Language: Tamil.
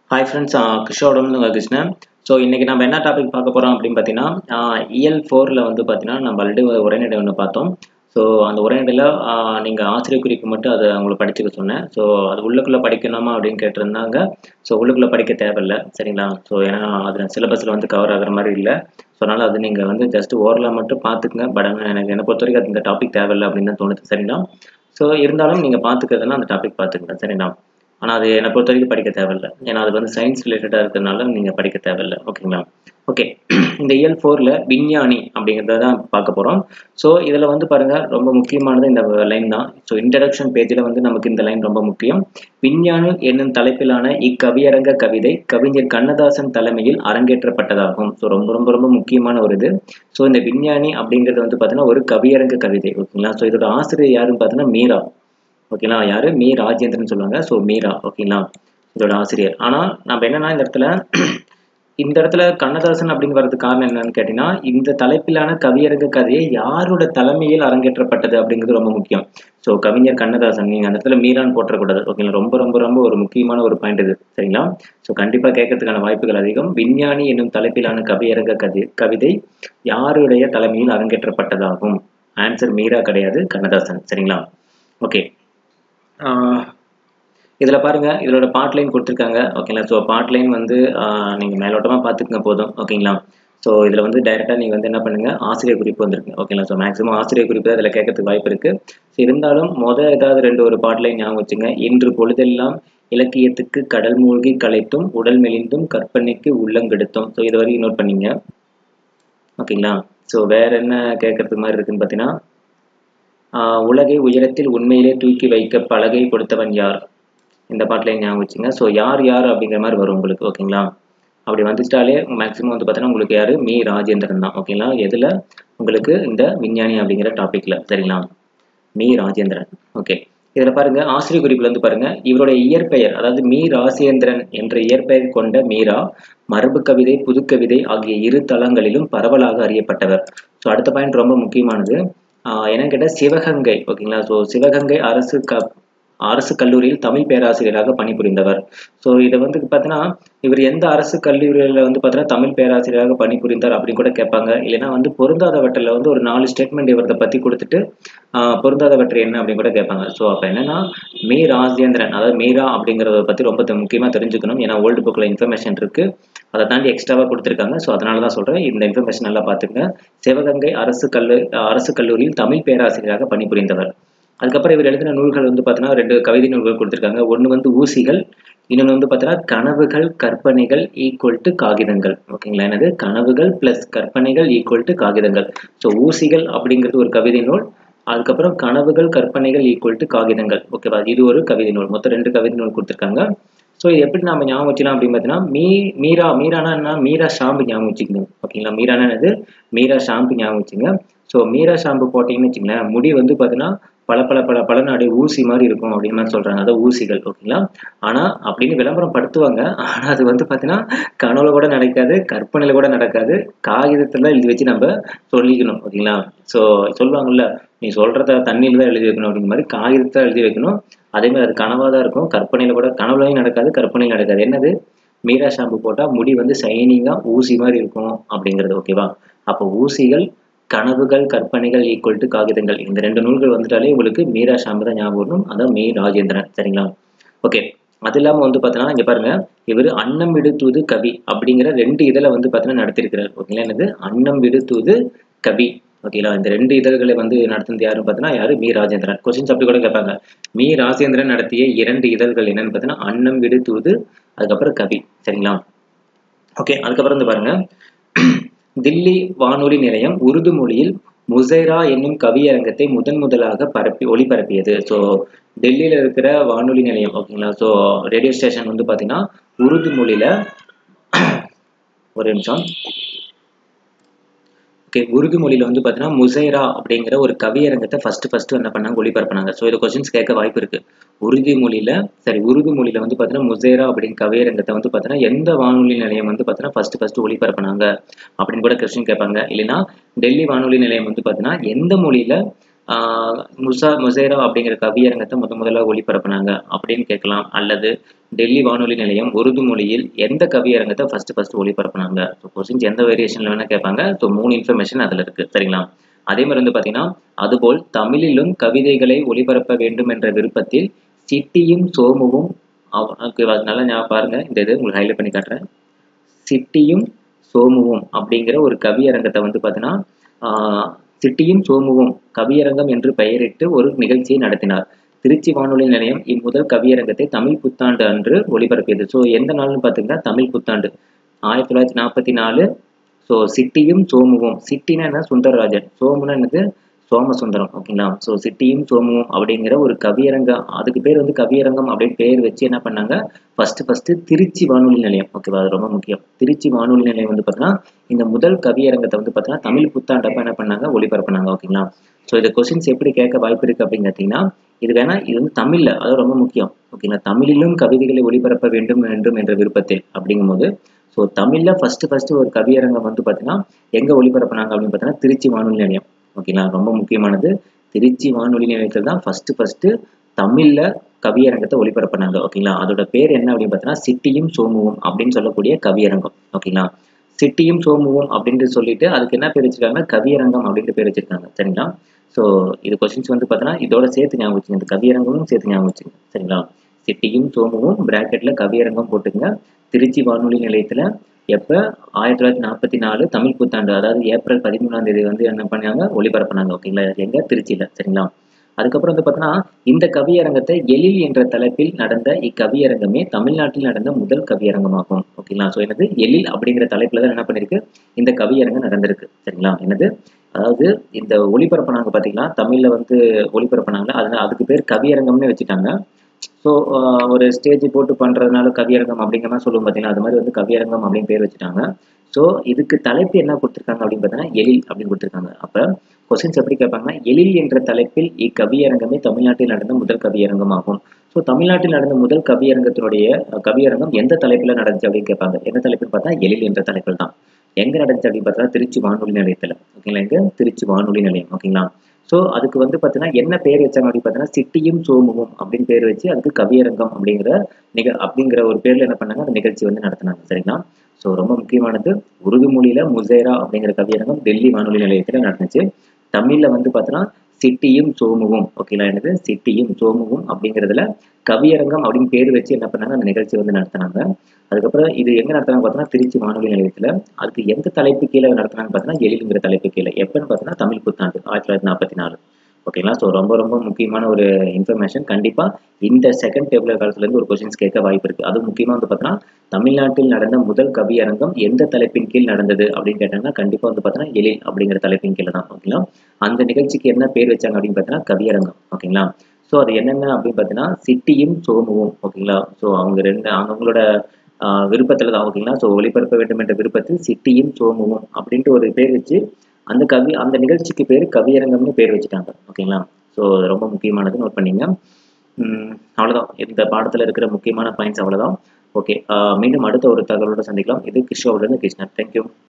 ஹாய் ஃப்ரெண்ட்ஸ் கிருஷ்ணோடம்னு கிருஷ்ணன் ஸோ இன்றைக்கி நம்ம என்ன டாபிக் பார்க்க போகிறோம் அப்படின்னு பார்த்தீங்கன்னா இஎல் ஃபோரில் வந்து பார்த்தீங்கன்னா நம்ம ஆல்ரெடி உரைநடை ஒன்று பார்த்தோம் ஸோ அந்த உரைநடையில் நீங்கள் ஆசிரியர் குறிப்பு மட்டும் அதை அவங்களுக்கு படிச்சுக்க சொன்னேன் ஸோ அது உள்ளுக்குள்ளே படிக்கணுமா அப்படின்னு கேட்டிருந்தாங்க ஸோ உள்ளுக்குள்ளே படிக்க தேவையில்லை சரிங்களா ஸோ ஏன்னா அதில் சிலபஸில் வந்து கவர் ஆகிற மாதிரி இல்லை ஸோ அதனால் அது நீங்கள் வந்து ஜஸ்ட் ஓரலாக மட்டும் பார்த்துக்குங்க பட் ஆனால் எனக்கு என்னை பொறுத்த வரைக்கும் அது இந்த டாபிக் தேவையில்லை அப்படின்னு தான் தோணுது சரிங்களா ஸோ இருந்தாலும் நீங்கள் பார்த்துக்கிறதுனா அந்த டாபிக் பார்த்துக்கங்க சரிங்களா ஆனால் அது என்னை பொறுத்த வரைக்கும் படிக்க தேவையில்லை ஏன்னா அது வந்து சயின்ஸ் ரிலேட்டடாக இருக்கிறதுனால நீங்கள் படிக்க தேவையில்லை ஓகேங்களா ஓகே இந்த இயல் ஃபோரில் விஞ்ஞானி அப்படிங்கிறத தான் பார்க்க போகிறோம் ஸோ இதில் வந்து பாருங்கள் ரொம்ப முக்கியமானது இந்த லைன் தான் ஸோ இன்ட்ரடக்ஷன் பேஜில் வந்து நமக்கு இந்த லைன் ரொம்ப முக்கியம் விஞ்ஞானி என்னும் தலைப்பிலான இக்கவியரங்க கவிதை கவிஞர் கண்ணதாசன் தலைமையில் அரங்கேற்றப்பட்டதாகும் ஸோ ரொம்ப ரொம்ப ரொம்ப முக்கியமான ஒரு இது ஸோ இந்த விஞ்ஞானி அப்படிங்கிறது வந்து பார்த்தீங்கன்னா ஒரு கவியரங்க கவிதை ஓகேங்களா ஸோ இதோட ஆசிரியர் யாருன்னு பார்த்தீங்கன்னா மீரா ஓகேங்களா யாரு மீ ராஜேந்திரன் சொல்லுவாங்க ஸோ மீரா ஓகேங்களா இதோட ஆசிரியர் ஆனால் நம்ம என்னன்னா இந்த இடத்துல இந்த இடத்துல கண்ணதாசன் அப்படிங்கிறதுக்கு காரணம் என்னன்னு கேட்டீங்கன்னா இந்த தலைப்பிலான கவியரங்க கதையை யாரோட தலைமையில் அரங்கேற்றப்பட்டது அப்படிங்கிறது ரொம்ப முக்கியம் ஸோ கவிஞர் கண்ணதாசன் நீங்கள் அந்த இடத்துல மீரான் போட்டக்கூடாது ஓகேங்களா ரொம்ப ரொம்ப ரொம்ப ஒரு முக்கியமான ஒரு பாயிண்ட் இது சரிங்களா ஸோ கண்டிப்பாக கேட்கறதுக்கான வாய்ப்புகள் அதிகம் விஞ்ஞானி என்னும் தலைப்பிலான கவியரங்க கதை கவிதை யாருடைய தலைமையில் அரங்கேற்றப்பட்டதாகும் ஆன்சர் மீரா கிடையாது கண்ணதாசன் சரிங்களா ஓகே இதில் பாருங்கள் இதோட பாட் லைன் கொடுத்துருக்காங்க ஓகேங்களா ஸோ பாட் லைன் வந்து நீங்கள் மேலோட்டமாக பார்த்துக்குங்க போதும் ஓகேங்களா ஸோ இதில் வந்து டைரெக்டாக நீங்கள் வந்து என்ன பண்ணுங்கள் ஆசிரியர் குறிப்பு வந்துருக்கு ஓகேங்களா ஸோ மேக்ஸிமம் ஆசிரியர் குறிப்பு தான் இதில் கேட்கறதுக்கு வாய்ப்பு இருக்குது ஸோ இருந்தாலும் மொதல் ஏதாவது ரெண்டு ஒரு பாட் லைன் ஞாபகம் வச்சுங்க இன்று பொழுதெல்லாம் இலக்கியத்துக்கு கடல் மூழ்கி கலைத்தும் உடல் மெலிந்தும் கற்பனைக்கு உள்ளங்கெடுத்தும் ஸோ இது வரைக்கும் நோட் பண்ணிங்க ஓகேங்களா ஸோ வேற என்ன கேட்கறதுக்கு மாதிரி இருக்குன்னு பார்த்தீங்கன்னா உலகை உயரத்தில் உண்மையிலே தூக்கி வைக்க பலகை கொடுத்தவன் யார் இந்த பாட்டில் ஞாபகம் வச்சுங்க ஸோ யார் யார் அப்படிங்கிற மாதிரி வரும் உங்களுக்கு ஓகேங்களா அப்படி வந்துட்டாலே மேக்ஸிமம் வந்து பார்த்தீங்கன்னா உங்களுக்கு யார் மீ ராஜேந்திரன் தான் ஓகேங்களா எதில் உங்களுக்கு இந்த விஞ்ஞானி அப்படிங்கிற டாப்பிக்கில் சரிங்களா மீ ராஜேந்திரன் ஓகே இதில் பாருங்க ஆசிரியர் குறிப்பில் வந்து பாருங்க இவருடைய இயற்பெயர் அதாவது மீ ராஜேந்திரன் என்ற இயற்பெயர் கொண்ட மீரா மரபு கவிதை புதுக்கவிதை ஆகிய இரு தளங்களிலும் பரவலாக அறியப்பட்டவர் ஸோ அடுத்த பாயிண்ட் ரொம்ப முக்கியமானது என்னன்னு கேட்டால் சிவகங்கை ஓகேங்களா ஸோ சிவகங்கை அரசு க அரசு கல்லூரியில் தமிழ் பேராசிரியராக பணிபுரிந்தவர் ஸோ இதை வந்து பார்த்தீங்கன்னா இவர் எந்த அரசு கல்லூரியில் வந்து பார்த்தீங்கன்னா தமிழ் பேராசிரியராக பணிபுரிந்தார் அப்படின்னு கூட கேட்பாங்க இல்லைன்னா வந்து பொருந்தாதவற்றில் வந்து ஒரு நாலு ஸ்டேட்மெண்ட் இவரதை பற்றி கொடுத்துட்டு பொருந்தாதவற்றை என்ன அப்படின்னு கூட கேட்பாங்க ஸோ அப்போ என்னன்னா மீ ராஜேந்திரன் அதாவது மீரா அப்படிங்கிறத பற்றி ரொம்ப முக்கியமாக தெரிஞ்சுக்கணும் ஏன்னா ஓல்டு புக்கில் இன்ஃபர்மேஷன் இருக்குது அதை தாண்டி எக்ஸ்ட்ராவாக கொடுத்துருக்காங்க ஸோ அதனால தான் சொல்கிறேன் இந்த இன்ஃபர்மேஷன் நல்லா பார்த்துங்க சிவகங்கை அரசு கல்லு அரசு கல்லூரியில் தமிழ் பேராசிரியராக பணிபுரிந்தவர் அதுக்கப்புறம் இவர் எழுதின நூல்கள் வந்து பார்த்தீங்கன்னா ரெண்டு கவிதை நூல்கள் கொடுத்துருக்காங்க ஒன்று வந்து ஊசிகள் இன்னொன்று வந்து பார்த்தீங்கன்னா கனவுகள் கற்பனைகள் ஈக்குவல் டு காகிதங்கள் ஓகேங்களா என்னது கனவுகள் பிளஸ் கற்பனைகள் ஈக்குவல் டு காகிதங்கள் ஸோ ஊசிகள் அப்படிங்கிறது ஒரு கவிதை நூல் அதுக்கப்புறம் கனவுகள் கற்பனைகள் ஈக்குவல் டு காகிதங்கள் ஓகேவா இது ஒரு கவிதை நூல் மொத்தம் ரெண்டு கவிதை நூல் கொடுத்துருக்காங்க ஸோ எப்படி நம்ம ஞாபகம் வச்சுக்கலாம் அப்படின்னு பார்த்தீங்கன்னா மீ மீரா மீரானா என்ன மீரா ஷாம்பு ஞாபகம் வச்சுக்கணும் ஓகேங்களா மீரானா என்னது மீரா ஷாம்பு ஞாபகம் வச்சுங்க ஸோ மீரா ஷாம்பு போட்டிங்கன்னு வச்சுங்களேன் முடி வந்து பார்த்தீங்கன்னா பல பல பல பல அப்படியே ஊசி மாதிரி இருக்கும் அப்படின்னு மாதிரி சொல்கிறாங்க அதான் ஊசிகள் ஓகேங்களா ஆனால் அப்படின்னு விளம்பரம் படுத்துவாங்க ஆனால் அது வந்து பார்த்தீங்கன்னா கனவுல கூட நடக்காது கற்பனையில் கூட நடக்காது காகிதத்தில் எழுதி வச்சு நம்ம சொல்லிக்கணும் ஓகேங்களா ஸோ சொல்லுவாங்கல்ல நீ சொல்கிறத தண்ணியில் தான் எழுதி வைக்கணும் அப்படிங்கிற மாதிரி காகிதத்தை எழுதி வைக்கணும் அதே மாதிரி அது கனவாக தான் இருக்கும் கற்பனையில் கூட கனவுலையும் நடக்காது கற்பனையும் நடக்காது என்னது மீரா ஷாம்பு போட்டால் முடி வந்து ஷைனிங்காக ஊசி மாதிரி இருக்கும் அப்படிங்கிறது ஓகேவா அப்போ ஊசிகள் கனவுகள் கற்பனைகள் ஈக்குவல் டு காகிதங்கள் இந்த ரெண்டு நூல்கள் வந்துட்டாலே உங்களுக்கு மீரா ஷாம்பு தான் ஞாபகம் வரணும் அதான் மீ ராஜேந்திரன் சரிங்களா ஓகே அது இல்லாமல் வந்து பார்த்தீங்கன்னா இங்கே பாருங்க இவர் அன்னம் விடுத்தூது கவி அப்படிங்கிற ரெண்டு இதில் வந்து பார்த்தீங்கன்னா நடத்திருக்கிறார் ஓகேங்களா என்னது அன்னம் விடுத்தூது கவி ஓகேங்களா இந்த ரெண்டு இதழ்களை வந்து நடத்துனது யாருன்னு பார்த்தீங்கன்னா யாரு மீ ராஜேந்திரன் கொஸ்டின்ஸ் அப்படி கூட கேட்பாங்க மீ ராஜேந்திரன் நடத்திய இரண்டு இதழ்கள் என்னன்னு பார்த்தீங்கன்னா அன்னம் விடுத்தூது அதுக்கப்புறம் கவி சரிங்களா ஓகே அதுக்கப்புறம் வந்து பாருங்க தில்லி வானொலி நிலையம் உருது மொழியில் முசைரா என்னும் கவியரங்கத்தை முதன் முதலாக பரப்பி ஒளிபரப்பியது ஸோ டெல்லியில் இருக்கிற வானொலி நிலையம் ஓகேங்களா ஸோ ரேடியோ ஸ்டேஷன் வந்து பார்த்தீங்கன்னா உருது மொழியில் ஒரு நிமிஷம் ஓகே உருது மொழியில் வந்து பார்த்தீங்கன்னா முசைரா அப்படிங்கிற ஒரு கவியரங்கத்தை ஃபர்ஸ்ட் ஃபர்ஸ்ட் என்ன பண்ணாங்க ஒளிபரப்பினாங்க ஸோ இது கொஸ்டின்ஸ் கேட்க வாய்ப்பு இருக்கு உருது மொழியில் சரி உருது மொழியில் வந்து பார்த்தீங்கன்னா முசைரா அப்படிங்கிற கவியரங்கத்தை வந்து பார்த்தீங்கன்னா எந்த வானொலி நிலையம் வந்து பார்த்தீங்கன்னா ஃபர்ஸ்ட் ஃபர்ஸ்ட் ஒளிபரப்பினாங்க அப்படின்னு கூட கொஸ்டின் கேட்பாங்க இல்லைன்னா டெல்லி வானொலி நிலையம் வந்து பார்த்தீங்கன்னா எந்த மொழியில முசா முசேரா அப்படிங்கிற கவியரங்கத்தை முத முதல்ல ஒளிபரப்புனாங்க அப்படின்னு கேட்கலாம் அல்லது டெல்லி வானொலி நிலையம் உருது மொழியில் எந்த கவியரங்கத்தை ஃபர்ஸ்ட் ஃபர்ஸ்ட் ஒளிபரப்புனாங்க ஸோ கொஸ்டின்ஸ் எந்த வேரியேஷன்ல வேணா கேட்பாங்க ஸோ மூணு இன்ஃபர்மேஷன் அதில் இருக்கு சரிங்களா அதே மாதிரி வந்து பார்த்தீங்கன்னா அதுபோல் தமிழிலும் கவிதைகளை ஒளிபரப்ப வேண்டும் என்ற விருப்பத்தில் சிட்டியும் சோமுவும் நல்லா ஞாபகம் பாருங்க இந்த இது உங்களுக்கு ஹைலைட் பண்ணி காட்டுறேன் சிட்டியும் சோமுவும் அப்படிங்கிற ஒரு கவியரங்கத்தை வந்து பார்த்தீங்கன்னா சிட்டியும் சோமுவும் கவியரங்கம் என்று பெயரிட்டு ஒரு நிகழ்ச்சியை நடத்தினார் திருச்சி வானொலி நிலையம் இம்முதல் கவியரங்கத்தை தமிழ் புத்தாண்டு அன்று ஒளிபரப்பியது ஸோ எந்த நாள்னு பார்த்தீங்கன்னா தமிழ் புத்தாண்டு ஆயிரத்தி தொள்ளாயிரத்தி நாற்பத்தி நாலு ஸோ சிட்டியும் சோமுவும் சிட்டினா என்ன சுந்தரராஜன் சோமுனா என்னது சோமசுந்தரம் ஓகேங்களா ஸோ சிட்டியும் சோமுவும் அப்படிங்கிற ஒரு கவியரங்கம் அதுக்கு பேர் வந்து கவியரங்கம் அப்படின்னு பேர் வச்சு என்ன பண்ணாங்க ஃபர்ஸ்ட் ஃபர்ஸ்ட் திருச்சி வானொலி நிலையம் ஓகேவா அது ரொம்ப முக்கியம் திருச்சி வானொலி நிலையம் வந்து பார்த்தீங்கன்னா இந்த முதல் கவியரங்கத்தை வந்து பார்த்தீங்கன்னா தமிழ் புத்தாண்டப்ப என்ன பண்ணாங்க ஒளிபரப்புனாங்க ஓகேங்களா ஸோ இது கொஸ்டின்ஸ் எப்படி கேட்க வாய்ப்பு இருக்கு அப்படின்னு பார்த்தீங்கன்னா இது வேணா இது வந்து தமிழ்ல அது ரொம்ப முக்கியம் ஓகேங்களா தமிழிலும் கவிதைகளை ஒளிபரப்ப வேண்டும் வேண்டும் என்ற விருப்பத்தில் அப்படிங்கும்போது ஸோ தமிழ்ல ஃபர்ஸ்ட் ஃபர்ஸ்ட் ஒரு கவியரங்கம் வந்து பார்த்தீங்கன்னா எங்க ஒளிபரப்புனாங்க அப்படின்னு பார்த்தீங்கன்னா திருச்சி வானொலி நிலையம் ஓகேங்களா ரொம்ப முக்கியமானது திருச்சி வானொலி நிலையத்தில் தான் ஃபர்ஸ்ட் ஃபர்ஸ்ட் தமிழ்ல கவியரங்கத்தை ஒளிபரப்புனாங்க ஓகேங்களா அதோட பேர் என்ன அப்படின்னு பார்த்தீங்கன்னா சிட்டியும் சோமுவும் அப்படின்னு சொல்லக்கூடிய கவியரங்கம் ஓகேங்களா சிட்டியும் சோமுவும் அப்படின்ட்டு சொல்லிட்டு அதுக்கு என்ன பேர் வச்சிருக்காங்க கவியரங்கம் அப்படின்ட்டு பேர் வச்சிருக்காங்க சரிங்களா ஸோ இது கொஸ்டின்ஸ் வந்து பார்த்தீங்கன்னா இதோட சேர்த்து ஞாபகம் வச்சுங்க இந்த கவியரங்கமும் சேர்த்து ஞாபகம் வச்சுங்க சரிங்களா சிட்டியும் சோமுவும் பிராக்கெட்ல கவியரங்கம் போட்டுங்க திருச்சி வானொலி நிலையத்துல எப்போ ஆயிரத்தி தொள்ளாயிரத்தி நாற்பத்தி நாலு தமிழ் புத்தாண்டு அதாவது ஏப்ரல் பதிமூணாம் தேதி வந்து என்ன பண்ணாங்க ஒளிபரப்புனாங்க ஓகேங்களா எங்க திருச்சியில சரிங்களா அதுக்கப்புறம் வந்து பார்த்தோன்னா இந்த கவியரங்கத்தை எழில் என்ற தலைப்பில் நடந்த இக்கவியரங்கமே தமிழ்நாட்டில் நடந்த முதல் கவியரங்கமாகும் ஓகேங்களா ஸோ என்னது எழில் அப்படிங்கிற தலைப்புல தான் என்ன பண்ணிருக்கு இந்த கவியரங்கம் நடந்திருக்கு சரிங்களா என்னது அதாவது இந்த ஒளிபரப்புனாங்க பார்த்தீங்கன்னா தமிழ்ல வந்து ஒளிபரப்புனாங்க அதனால அதுக்கு பேர் கவியரங்கம்னு வச்சுட்டாங்க ஸோ ஒரு ஸ்டேஜ் போட்டு பண்ணுறதுனால கவியரங்கம் அப்படிங்கிற மாதிரி சொல்லுவோம் பார்த்தீங்கன்னா அது மாதிரி வந்து கவியரங்கம் அப்படின்னு பேர் வச்சுட்டாங்க ஸோ இதுக்கு தலைப்பு என்ன கொடுத்துருக்காங்க அப்படின்னு பார்த்தீங்கன்னா எழில் அப்படின்னு கொடுத்துருக்காங்க அப்போ கொஸ்டின்ஸ் எப்படி கேட்பாங்கன்னா எழில் என்ற தலைப்பில் இக்கவியரங்கமே தமிழ்நாட்டில் நடந்த முதல் கவியரங்கம் ஆகும் ஸோ தமிழ்நாட்டில் நடந்த முதல் கவியரங்கத்தினுடைய கவியரங்கம் எந்த தலைப்பில் நடந்துச்சு அப்படின்னு கேட்பாங்க எந்த தலைப்புன்னு பார்த்தா எழில் என்ற தலைப்பில் தான் எங்க நடந்துச்சு அப்படின்னு பார்த்தா திருச்சி வானொலி நிலையத்தில் ஓகேங்களா எங்க திருச்சி வானொலி நிலையம் ஓகேங்களா ஸோ அதுக்கு வந்து பார்த்தீங்கன்னா என்ன பேர் வச்சாங்க அப்படின்னு பார்த்தீங்கன்னா சிட்டியும் சோமுவும் அப்படின்னு பேர் வச்சு அதுக்கு கவியரங்கம் அப்படிங்கிற நிக அப்படிங்கிற ஒரு பேர்ல என்ன பண்ணாங்க அந்த நிகழ்ச்சி வந்து நடத்தினாங்க சரிங்களா ஸோ ரொம்ப முக்கியமானது உருது மொழியில முசேரா அப்படிங்கிற கவியரங்கம் டெல்லி வானொலி நிலையத்தில் நடந்துச்சு தமிழ்ல வந்து பார்த்தீங்கன்னா சிட்டியும் சோமுவும் ஓகேங்களா என்னது சிட்டியும் சோமுவும் அப்படிங்கிறதுல கவியரங்கம் அப்படின்னு பேர் வச்சு என்ன பண்ணாங்க அந்த நிகழ்ச்சி வந்து நடத்தினாங்க அதுக்கப்புறம் இது எங்க நடத்தினாங்க பார்த்தீங்கன்னா திருச்சி வானொலி நிலையத்தில் அதுக்கு எந்த தலைப்பு கீழே நடத்தினாங்க பார்த்தீங்கன்னா எழிலுங்கிற தலைப்பு கீழே எப்பன்னு பார்த்தீங்கன்னா தமிழ் புத்தாண்டு ஆயிரத்தி தொள்ளாயிரத்தி நாற்பத்தி நாலு ஓகேங்களா ஸோ ரொம்ப ரொம்ப முக்கியமான ஒரு இன்ஃபர்மேஷன் கண்டிப்பாக இந்த செகண்ட் டேபிள் காலத்துலேருந்து ஒரு கொஸ்டின்ஸ் கேட்க வாய்ப்பு இருக்குது அது முக்கியமாக வந்து பார்த்தீங்கன்னா தமிழ்நாட்டில் நடந்த முதல் கவியரங்கம் எந்த தலைப்பின் கீழ் நடந்தது அப்படின்னு கேட்டாங்கன்னா கண்டிப்பாக வந்து பார்த்தீங்கன்னா எழில் அப்படிங்கிற தலைப்பின் கீழே தான் ஓகேங்களா அந்த நிகழ்ச்சிக்கு என்ன பேர் வச்சாங்க அப்படின்னு பார்த்தீங்கன்னா கவியரங்கம் ஓகேங்களா ஸோ அது என்னென்ன அப்படின்னு பார்த்தீங்கன்னா சிட்டியும் சோமுவும் ஓகேங்களா ஸோ அவங்க ரெண்டு அவங்களோட விருப்பத்தில் தான் ஓகேங்களா ஸோ ஒளிபரப்ப வேண்டும் என்ற விருப்பத்தில் சிட்டியும் சோமுவும் அப்படின்ட்டு ஒரு பேர் வச்சு அந்த கவி அந்த நிகழ்ச்சிக்கு பேர் கவியரங்கம்னு பேர் வச்சுட்டாங்க ஓகேங்களா ஸோ ரொம்ப முக்கியமானது நோட் பண்ணிங்க அவ்வளோதான் இந்த பாடத்தில் இருக்கிற முக்கியமான பாயிண்ட்ஸ் அவ்வளோதான் ஓகே மீண்டும் அடுத்த ஒரு தகவலோட சந்திக்கலாம் இது கிருஷ்ணாவிலேருந்து கிருஷ்ணன் தேங்க்யூ